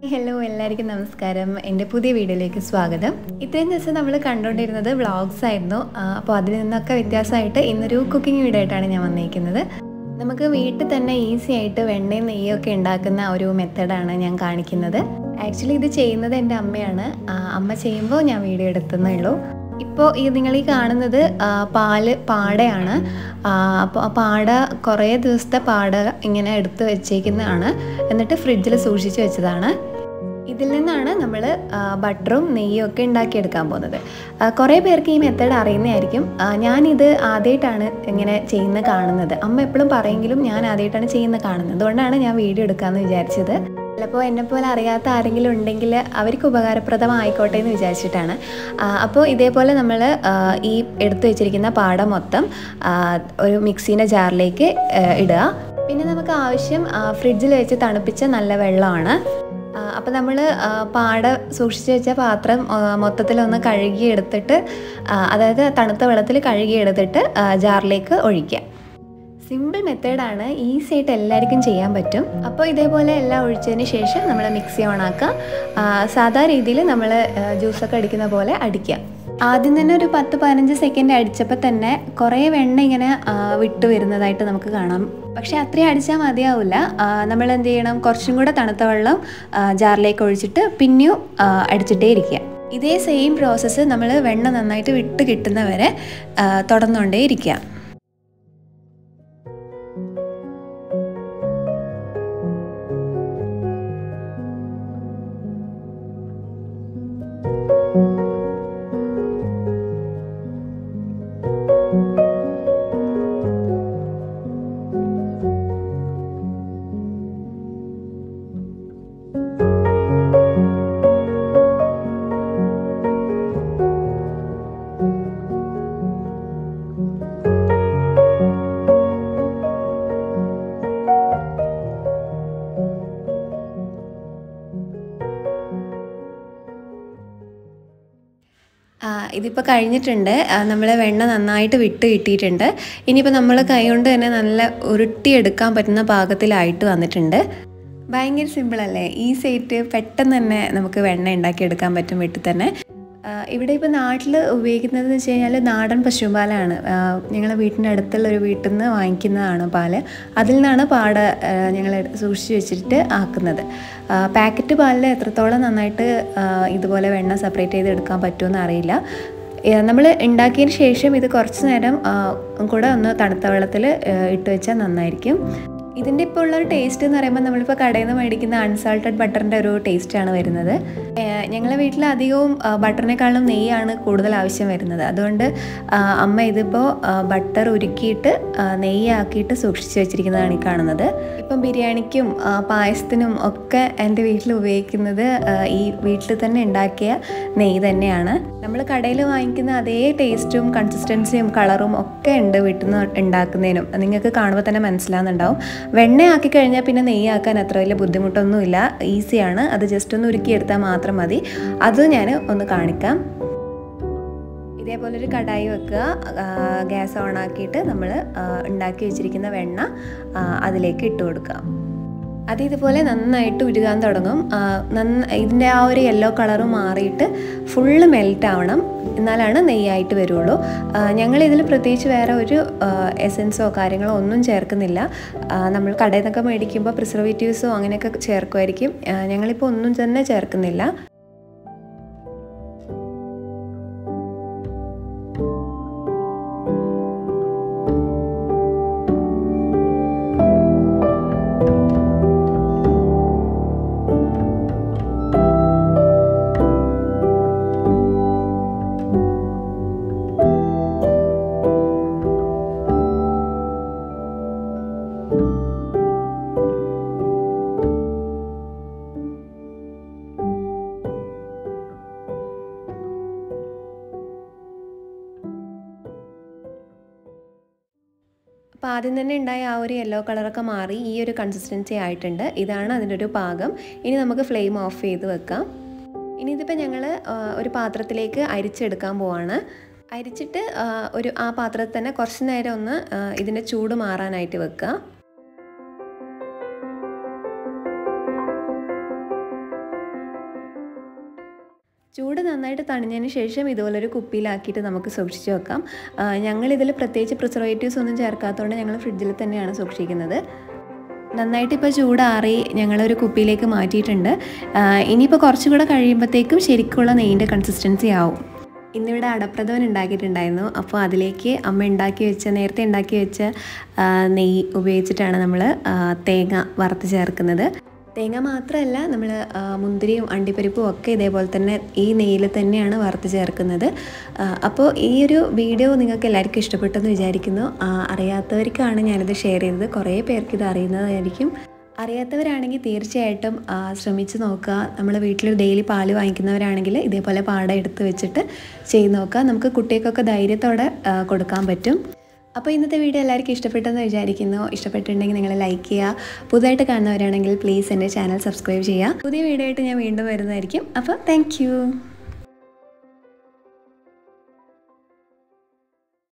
hello എല്ലാവർക്കും നമസ്കാരം എൻ്റെ പുതിയ വീഡിയോയിലേക്ക് സ്വാഗതം ഇത്രയും ദിവസം നമ്മൾ കണ്ടുകൊണ്ടിരുന്നത് വ്ളോഗ്സ് ആയിരുന്നു അപ്പോൾ അതിൽ നിന്നൊക്കെ വ്യത്യാസമായിട്ട് ഇന്നൊരു കുക്കിംഗ് വീഡിയോ ആയിട്ടാണ് ഞാൻ വന്നിരിക്കുന്നത് നമുക്ക് വീട്ടിൽ തന്നെ ഈസി ആയിട്ട് വെണ്ണയും നെയ്യും ഒക്കെ ഉണ്ടാക്കുന്ന ഒരു മെത്തഡാണ് ഞാൻ കാണിക്കുന്നത് ആക്ച്വലി ഇത് ചെയ്യുന്നത് എൻ്റെ അമ്മയാണ് ആ, അമ്മ ചെയ്യുമ്പോൾ ഞാൻ വീഡിയോ എടുത്തതേ ഉള്ളൂ ഇപ്പോൾ ഈ നിങ്ങൾ ഈ കാണുന്നത് ആ, പാല് പാടയാണ് അപ്പോൾ ആ പാട കുറേ ദിവസത്തെ പാട ഇങ്ങനെ എടുത്ത് വെച്ചേക്കുന്നതാണ് എന്നിട്ട് ഫ്രിഡ്ജിൽ സൂക്ഷിച്ച് വെച്ചതാണ് ഇതിൽ നിന്നാണ് നമ്മൾ ബട്ടറും നെയ്യും ഒക്കെ ഉണ്ടാക്കിയെടുക്കാൻ പോകുന്നത് ആ, കുറേ പേർക്ക് ഈ മെത്തേഡ് അറിയുന്നതായിരിക്കും ആ, ഞാനിത് ആദ്യമായിട്ടാണ് ഇങ്ങനെ ചെയ്യുന്ന കാണുന്നത് അമ്മ എപ്പോഴും പറയെങ്കിലും ഞാൻ ആദ്യമായിട്ടാണ് ചെയ്യുന്ന കാണുന്നത് അതുകൊണ്ടാണ് ഞാൻ വീഡിയോ എടുക്കാമെന്ന് വിചാരിച്ചത് ചിലപ്പോൾ എന്നെപ്പോലെ അറിയാത്ത ആരെങ്കിലും ഉണ്ടെങ്കിൽ അവർക്ക് ഉപകാരപ്രദമായിക്കോട്ടെ എന്ന് വിചാരിച്ചിട്ടാണ് ആ, അപ്പോൾ ഇതേപോലെ നമ്മൾ ഈ എടുത്തു വെച്ചിരിക്കുന്ന പാട മൊത്തം ആ, ഒരു മിക്സീൻ്റെ ജാറിലേക്ക് ആ, ഇടുക പിന്നെ നമുക്ക് ആവശ്യം ഫ്രിഡ്ജിൽ വെച്ച് തണുപ്പിച്ച നല്ല വെള്ളമാണ് അപ്പോൾ നമ്മൾ പാട സൂക്ഷിച്ച് വെച്ച പാത്രം ആ, മൊത്തത്തിലൊന്ന് കഴുകി എടുത്തിട്ട് ആ, അതായത് തണുത്ത വെള്ളത്തിൽ കഴുകി എടുത്തിട്ട് ആ, ജാറിലേക്ക് ഒഴിക്കുക സിമ്പിൾ മെത്തേഡാണ് ഈസി ആയിട്ട് എല്ലാവർക്കും ചെയ്യാൻ പറ്റും അപ്പോൾ ഇതേപോലെ എല്ലാം ഒഴിച്ചതിന് ശേഷം നമ്മൾ മിക്സി ഓൺ ആക്കുക ആ, സാധാ രീതിയിൽ നമ്മൾ ജ്യൂസൊക്കെ അടിക്കുന്ന പോലെ അടിക്കുക ആദ്യം തന്നെ ഒരു പത്ത് പതിനഞ്ച് സെക്കൻഡ് അടിച്ചപ്പോൾ തന്നെ കുറേ വെണ്ണ ഇങ്ങനെ ആ, വിട്ടു വരുന്നതായിട്ട് നമുക്ക് കാണാം പക്ഷേ അത്രയും അടിച്ചാൽ മതിയാവില്ല നമ്മൾ എന്ത് ചെയ്യണം കുറച്ചും കൂടെ തണുത്ത വെള്ളം ആ, ജാറിലേക്ക് ഒഴിച്ചിട്ട് പിന്നെയും ആ, അടിച്ചിട്ടേ ഇരിക്കുക ഇതേ സെയിം പ്രോസസ്സ് നമ്മൾ വെണ്ണ നന്നായിട്ട് വിട്ട് കിട്ടുന്നവരെ ആ, തുടർന്നുകൊണ്ടേ ഇരിക്കുക ആ, ഇതിപ്പോൾ കഴിഞ്ഞിട്ടുണ്ട് നമ്മൾ വെണ്ണ നന്നായിട്ട് വിട്ട് കിട്ടിയിട്ടുണ്ട് ഇനിയിപ്പോൾ നമ്മൾ കൈകൊണ്ട് തന്നെ നല്ല ഉരുട്ടിയെടുക്കാൻ പറ്റുന്ന പാകത്തിലായിട്ട് വന്നിട്ടുണ്ട് ഭയങ്കര സിമ്പിളല്ലേ ഈസി ആയിട്ട് പെട്ടെന്ന് തന്നെ നമുക്ക് വെണ്ണ ഉണ്ടാക്കിയെടുക്കാൻ പറ്റും വീട്ടിൽ തന്നെ ആ, ഇവിടെ ഇപ്പോൾ നാട്ടിൽ ഉപയോഗിക്കുന്നത് എന്ന് വെച്ച് കഴിഞ്ഞാൽ നാടൻ പശുപാലാണ് ഞങ്ങളെ വീട്ടിൻ്റെ അടുത്തുള്ള ഒരു വീട്ടിൽ നിന്ന് വാങ്ങിക്കുന്നതാണ് പാല് അതിൽ നിന്നാണ് പാട ഞങ്ങൾ സൂക്ഷിച്ച് വെച്ചിട്ട് ആക്കുന്നത് ആ, പാക്കറ്റ് പാലിൽ എത്രത്തോളം നന്നായിട്ട് ആ, ഇതുപോലെ വെണ്ണ സെപ്പറേറ്റ് ചെയ്ത് എടുക്കാൻ പറ്റുമെന്ന് അറിയില്ല നമ്മൾ ഉണ്ടാക്കിയതിന് ശേഷം ഇത് കുറച്ച് നേരം ആ, കൂടെ ഒന്ന് തണുത്ത വെള്ളത്തിൽ ഇട്ട് വെച്ചാൽ നന്നായിരിക്കും ഇതിൻ്റെ ഇപ്പോൾ ഉള്ളൊരു ടേസ്റ്റ് എന്ന് പറയുമ്പോൾ നമ്മളിപ്പോൾ കടയിൽ നിന്ന് മേടിക്കുന്ന അൺസാൾട്ടഡ് ബട്ടറിൻ്റെ ഒരു ടേസ്റ്റാണ് വരുന്നത് ഏഹ് ഞങ്ങളെ വീട്ടിൽ അധികവും ആ, ബട്ടറിനേക്കാളും നെയ്യാണ് കൂടുതൽ ആവശ്യം വരുന്നത് അതുകൊണ്ട് ആ, അമ്മ ഇതിപ്പോൾ ബട്ടർ ഉരുക്കിയിട്ട് ആ, നെയ്യാക്കിയിട്ട് സൂക്ഷിച്ച് വെച്ചിരിക്കുന്നതാണ് ഈ കാണുന്നത് ഇപ്പം ബിരിയാണിക്കും ആ, പായസത്തിനും ഒക്കെ എൻ്റെ വീട്ടിൽ ഉപയോഗിക്കുന്നത് ആ, ഈ വീട്ടിൽ തന്നെ ഉണ്ടാക്കിയ നെയ്യ് തന്നെയാണ് നമ്മൾ കടയിൽ വാങ്ങിക്കുന്ന അതേ ടേസ്റ്റും കൺസിസ്റ്റൻസിയും കളറും ഒക്കെ ഉണ്ട് വീട്ടിൽ നിന്ന് ഉണ്ടാക്കുന്നതിനും നിങ്ങൾക്ക് കാണുമ്പോൾ തന്നെ മനസ്സിലാകുന്നുണ്ടാവും വെണ്ണയാക്കി കഴിഞ്ഞാൽ പിന്നെ നെയ്യാക്കാൻ അത്ര വലിയ ബുദ്ധിമുട്ടൊന്നുമില്ല ഈസിയാണ് അത് ജസ്റ്റ് ഒന്ന് ഉരുക്കിയെടുത്താൽ മാത്രം മതി അത് ഞാൻ ഒന്ന് കാണിക്കാം ഇതേപോലെ ഒരു കടായി വെക്കുക ഗ്യാസ് ഓൺ ആക്കിയിട്ട് നമ്മൾ ഉണ്ടാക്കി വെച്ചിരിക്കുന്ന വെണ്ണ ആ, അതിലേക്ക് ഇട്ട് കൊടുക്കുക അത് ഇതുപോലെ നന്നായിട്ട് ഉരുകാൻ തുടങ്ങും ആ, നന്ന ഇതിൻ്റെ ആ ഒരു യെല്ലോ കളറ് മാറിയിട്ട് ഫുള്ള് മെൽറ്റ് ആവണം എന്നാലാണ് നെയ്യായിട്ട് വരുള്ളൂ ആ, ഞങ്ങളിതിൽ പ്രത്യേകിച്ച് വേറെ ഒരു എസൻസോ കാര്യങ്ങളോ ഒന്നും ചേർക്കുന്നില്ല ആ, നമ്മൾ കടയിൽ നിന്നൊക്കെ മേടിക്കുമ്പോൾ പ്രിസർവേറ്റീവ്സോ അങ്ങനെയൊക്കെ ചേർക്കുമായിരിക്കും ആ, ഞങ്ങളിപ്പോൾ ഒന്നും തന്നെ ചേർക്കുന്നില്ല അപ്പോൾ ആദ്യം തന്നെ ഉണ്ടായ ആ ഒരു യെല്ലോ കളറൊക്കെ മാറി ഈ ഒരു കൺസിസ്റ്റൻസി ആയിട്ടുണ്ട് ഇതാണ് അതിൻ്റെ ഒരു പാകം ഇനി നമുക്ക് ഫ്ലെയിം ഓഫ് ചെയ്ത് വെക്കാം ഇനി ഇതിപ്പോൾ ഞങ്ങൾ ഒരു പാത്രത്തിലേക്ക് അരിച്ചെടുക്കാൻ പോവാണ് അരിച്ചിട്ട് ആ, ഒരു ആ പാത്രത്തിൽ തന്നെ കുറച്ച് നേരം ഒന്ന് ആ, ഇതിൻ്റെ ചൂട് മാറാനായിട്ട് വെക്കുക ചൂട് നന്നായിട്ട് തണിഞ്ഞതിന് ശേഷം ഇതുപോലൊരു കുപ്പിയിലാക്കിയിട്ട് നമുക്ക് സൂക്ഷിച്ച് വെക്കാം ആ, ഞങ്ങളിതിൽ പ്രത്യേകിച്ച് പ്രിസർവേറ്റീവ്സ് ഒന്നും ചേർക്കാത്തതുകൊണ്ട് ഞങ്ങൾ ഫ്രിഡ്ജിൽ തന്നെയാണ് സൂക്ഷിക്കുന്നത് നന്നായിട്ട് ഇപ്പോൾ ചൂടാറി ഞങ്ങളൊരു കുപ്പിയിലേക്ക് മാറ്റിയിട്ടുണ്ട് ആ, ഇനിയിപ്പോൾ കുറച്ചുകൂടെ കഴിയുമ്പോഴത്തേക്കും ശരിക്കുള്ള നെയ്യിൻ്റെ കൺസിസ്റ്റൻസി ആവും ഇന്നിവിടെ അടപ്രഥമൻ ഉണ്ടാക്കിയിട്ടുണ്ടായിരുന്നു അപ്പോൾ അതിലേക്ക് അമ്മ ഉണ്ടാക്കി വെച്ച നേരത്തെ ഉണ്ടാക്കി വെച്ച ആ, നെയ്യ് ഉപയോഗിച്ചിട്ടാണ് നമ്മൾ തേങ്ങ വറുത്ത് ചേർക്കുന്നത് തേങ്ങ മാത്രമല്ല നമ്മൾ മുന്തിരിയും അണ്ടിപ്പരിപ്പും ഒക്കെ ഇതേപോലെ തന്നെ ഈ നെയ്യിൽ തന്നെയാണ് വറുത്ത് ചേർക്കുന്നത് ആ, അപ്പോൾ ഈ ഒരു വീഡിയോ നിങ്ങൾക്ക് എല്ലാവർക്കും ഇഷ്ടപ്പെട്ടെന്ന് വിചാരിക്കുന്നു ആ, അറിയാത്തവർക്കാണ് ഞാനിത് ഷെയർ ചെയ്തത് കുറേ പേർക്ക് ഇത് അറിയുന്നതായിരിക്കും അറിയാത്തവരാണെങ്കിൽ തീർച്ചയായിട്ടും ആ, ശ്രമിച്ച് നോക്കുക നമ്മൾ വീട്ടിൽ ഡെയിലി പാല് വാങ്ങിക്കുന്നവരാണെങ്കിൽ ഇതേപോലെ പാട എടുത്ത് വെച്ചിട്ട് ചെയ്ത് നോക്കുക നമുക്ക് കുട്ടികൾക്കൊക്കെ ധൈര്യത്തോടെ ആ, കൊടുക്കാൻ പറ്റും അപ്പോൾ ഇന്നത്തെ വീഡിയോ എല്ലാവർക്കും ഇഷ്ടപ്പെട്ടെന്ന് വിചാരിക്കുന്നു ഇഷ്ടപ്പെട്ടിട്ടുണ്ടെങ്കിൽ നിങ്ങൾ ലൈക്ക് ചെയ്യുക പുതുതായിട്ട് കാണുന്നവരാണെങ്കിൽ പ്ലീസ് എൻ്റെ ചാനൽ സബ്സ്ക്രൈബ് ചെയ്യുക പുതിയ വീഡിയോ ആയിട്ട് ഞാൻ വീണ്ടും വരുന്നതായിരിക്കും അപ്പോൾ താങ്ക്